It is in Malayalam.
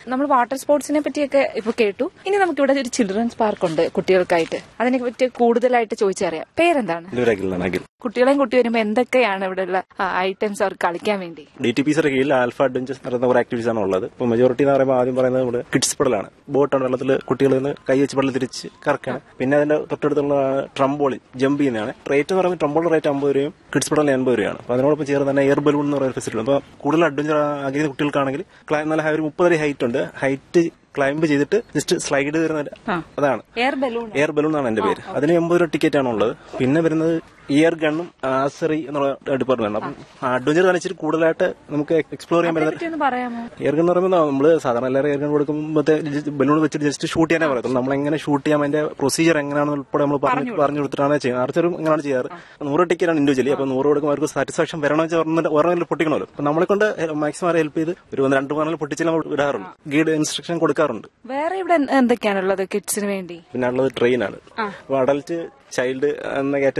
നമ്മൾ വാട്ടർ സ്പോർട്സിനെ പറ്റിയൊക്കെ ഇപ്പൊ കേട്ടു ഇനി നമുക്ക് ഇവിടെ ഒരു ചിൽഡ്രൻസ് പാർക്ക് ഉണ്ട് കുട്ടികൾക്കായിട്ട് അതിനെ പറ്റി കൂടുതലായിട്ട് ചോദിച്ചറിയാം പേരെന്താണ് എൻ്റെ ഒരു അഖിലാണ് അഖിൽ കുട്ടികളെയും കുട്ടി വരുമ്പോൾ എന്തൊക്കെയാണ് ഇവിടെയുള്ള ഐറ്റംസ് അവർക്ക് കളിക്കാൻ വേണ്ടി ഡി ടി പി സിയുടെ കീഴിൽ ആൽഫ അഡ്വഞ്ചേഴ്സ് പറയുന്ന കുറെ ആക്ടിവിറ്റീസ് ആണ് ഉള്ളത് ഇപ്പൊ മെജോറിറ്റി എന്ന് പറയുമ്പോൾ ആദ്യം പറയുന്നത് നമ്മുടെ കിഡ്സ് പെടലാണ് ബോട്ടാണ് വെള്ളത്തിൽ കുട്ടികൾ നിന്ന് കൈ വെച്ച് വെള്ളം തിരിച്ച് കറക്കാണ് പിന്നെ അതിന്റെ തൊട്ടടുത്തുള്ള ട്രംബോളിൻ ജമ്പ് ചെയ്യുന്നതാണ് റേറ്റ് എന്ന് പറയുമ്പോൾ ട്രംബോൾ റേറ്റ് അമ്പത് രൂപയും കിഡ്സ് പെടലിന് എൺപത് രൂപയാണ് അപ്പൊ അതിനോടൊപ്പം ചേർന്ന് തന്നെ എയർ ബലൂൺ എന്ന് പറയുന്ന ഫെസിലിറ്റി അപ്പൊ കൂടുതൽ അഡ്വഞ്ചർ ആഗ്രഹിക്കുന്ന കുട്ടികൾക്കാണെങ്കിൽ ക്ലൈ- നല്ല high ഒരു മുപ്പത് അടി ഹൈറ്റ് ഉണ്ട് ഹൈറ്റ് ക്ലൈംബ് ചെയ്തിട്ട് ജസ്റ്റ് സ്ലൈഡ് വരുന്ന ഒരു- അതാണ് എയർ ബലൂൺ എയർ ബലൂൺ എന്നാണ് എന്റെ പേര് അതിന് എൺപത് രൂപ ടിക്കറ്റ് ആണ് ഉള്ളത് പിന്നെ വരുന്നത് ഇയർ ഗണ്ണും ആസറി എന്നുള്ള ഡിപ്പാർട്ട്മെന്റ് അപ്പം അഡ്വഞ്ചർ കാണിച്ചിട്ട് കൂടുതലായിട്ട് നമുക്ക് എക്സ്പ്ലോർ ചെയ്യാൻ പറ്റുന്ന ഒന്ന് പറയാമോ എയർ ഗൺ എന്ന് പറയുമ്പോൾ നമ്മള് സാധാരണ എല്ലാവരും എയർ ഗൺ കൊടുക്കുമ്പോൾ ബലൂൺ വെച്ചിട്ട് ജസ്റ്റ് ഷൂട്ട് ചെയ്യാനേ പറയത്തുള്ളൂ നമ്മൾ എങ്ങനെ ഷൂട്ട് ചെയ്യാം അതിന്റെ പ്രൊസീജിയർ എങ്ങനെയാണെന്ന് ഉൾപ്പെടെ നമ്മൾ പറഞ്ഞു പറഞ്ഞു കൊടുത്തിട്ടാണ് ചെയ്യുന്നത് ആർച്ചറും ഇങ്ങനെയാണ് ചെയ്യാറ് നൂറ് ടിക്കറ്റ് ആണ് ഇൻഡിവിജ്വലി അപ്പൊ നൂറ് കൊടുക്കുമ്പോൾ അവർക്ക് സാറ്റിസ്ഫാക്ഷൻ വരണമെന്ന് വെച്ചാൽ ഒരെണ്ണം പൊട്ടിക്കണമല്ലോ അപ്പൊ നമ്മളെ കൊണ്ട് മാക്സിമം അവരെ ഹെൽപ്പ് ചെയ്ത് ഒരു ഒന്ന് രണ്ട് മൂന്നാല് പൊട്ടിച്ചാൽ നമ്മൾ വിടാറുണ്ട് ഗൈഡ് ഇൻസ്ട്രക്ഷൻ കൊടുക്കാറുണ്ട് വേറെ ഇവിടെ എന്തൊക്കെയാണുള്ളത് കിഡ്സിന് വേണ്ടി പിന്നെ ഉള്ളത് ട്രെയിനാണ് അപ്പൊ അഡൽറ്റ് ചൈൽഡ് എന്ന